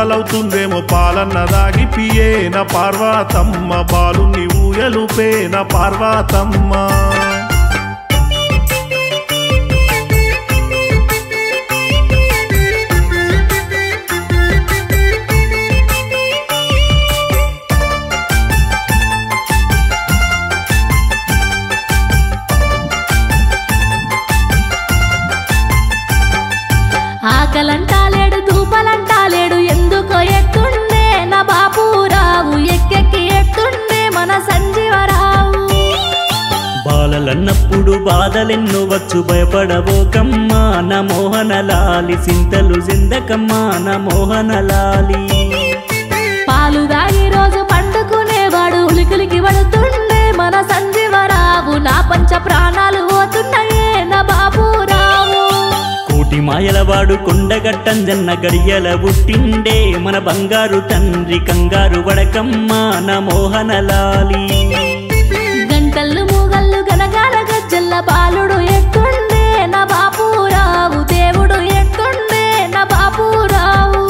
పాలవుతుందేమో పాలన్న దాగి పియేన పార్వతమ్మ బాలుని ఊయలు పేన పార్వతమ్మ ఆకలంటాలేడు దూపలంటాలేడు ఎందుకో ఎత్తుండే నా బాపురావు ఎక్కెక్కి ఎత్తుండే మన సంజీవరావు బాలలన్నప్పుడు బాధలెన్నో వచ్చు భయపడబోకమ్మా నా మోహనలాలి సింతలు సిందకమ్మా నా మోహనలాలి పాలు దాగి రోజు పండుకునేవాడు ఉలికిలికి పడుతుండే మన సంజీవరావు నా పంచ ప్రాణాలు పోతున్నాయే నా బాపురావు కోటి మాయలవాడు కొండగట్టంజన్న గడియల పుట్టిండే మన బంగారు తండ్రి కంగారు వడకమ్మా నా మోహనలాలి గంటలు మూగళ్ళు గనగాన గజ్జల్ల బాలుడు ఎత్తుండే నా బాపురావు దేవుడు ఎత్తుండే నా బాపురావు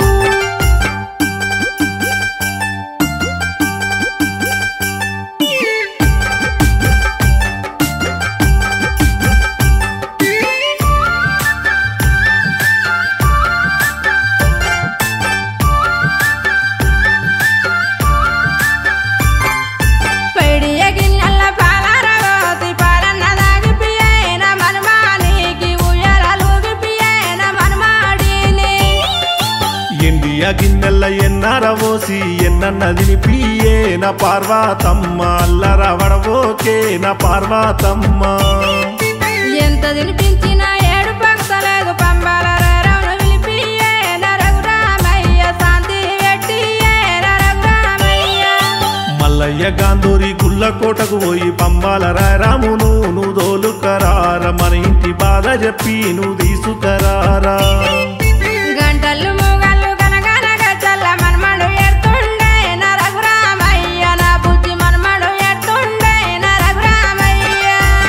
పెడియ గిన్నెల పాలరగోతి పాలన్న దాగిపియేన మనుమానికి ఉయ్యాలలుగి పియేన మనుమాడిని ఎండియ గిన్నెల్ల ఎన్నరవోసి ఎన్నన్నదిని పియేన పార్వతమ్మ అల్లర వడవోకేన పార్వతమ్మ ఎంత తినిపించిన ఏడు పక్కలేదు పంబాల రౌను విలిపియేన రఘురామయ్య శాంతి వెట్టియేన రఘురామయ్య మల్లయ్య గాంధూరి గుల్ల కోటకు పోయి పంబాల రామును నువ్వు దోలుకరార మన ఇంటి బాధ చెప్పి నువ్వు తీసుకరారా గంటలు మూగళ్ళు గనగన గజ్జల్ల మనమడు ఎత్తుండే నా రఘురామయ్య నా బుద్ధి మనమడు ఎత్తుండే నా రఘురామయ్య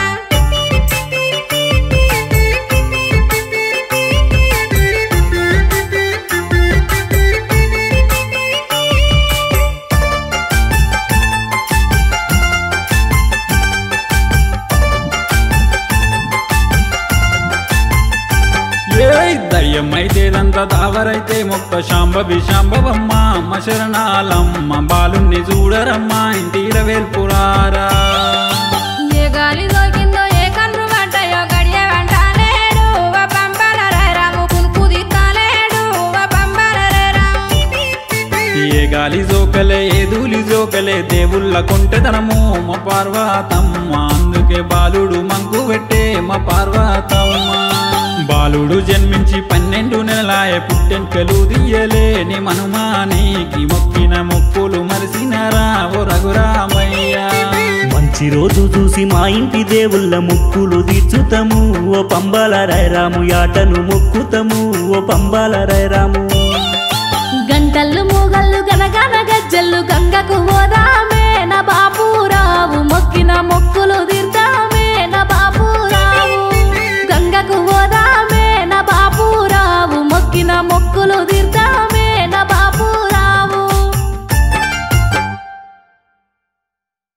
ఏయ్ దయ్యమైతేదంత దావరైతే మొక్క శాంబవి శాంబవమ్మ అమ్మ శరణాలమ్మ బాలుణ్ణి చూడరమ్మా ఇంటిల వేల్పురారా ఏ గాలి దొరికిందో ఏ కన్ను పడ్డాయో గడియ వెంటలేడు ఓ పంపల రాము కునుకు దిత్తలేడు ఓ పంపల రాము ఏ గాలి జోకలే ఏ ధూళి జోకలే దేవుళ్ళ కొంటెదనము మా పార్వతమ్మ అందుకే బాలుడు మంకు పెట్టే మా పార్వతమ్మ బాలుడు జన్మించి పన్నెండు నెలలాయ పుట్టెంకలు దియ్యలేని మనుమానికి మొక్కిన మొక్కులు మరిసినరా ఓ రఘురామయ్య మంచి రోజు చూసి మా ఇంటి దేవుళ్ళ ముక్కులు తీర్చుతము ఓ పంబాల రైరాము యాటను మొక్కుతము ఓ పంబాల రైరాము గంటలు మూగళ్ళు గనగన గజ్జల్లు గంగకు పోదామే నా బాపురావు మొక్కిన మొక్కులు తీర్దామే నా బాపురావు గంగకు పోదామే నా బాపురావు మొక్కిన మొక్కులు తీర్దా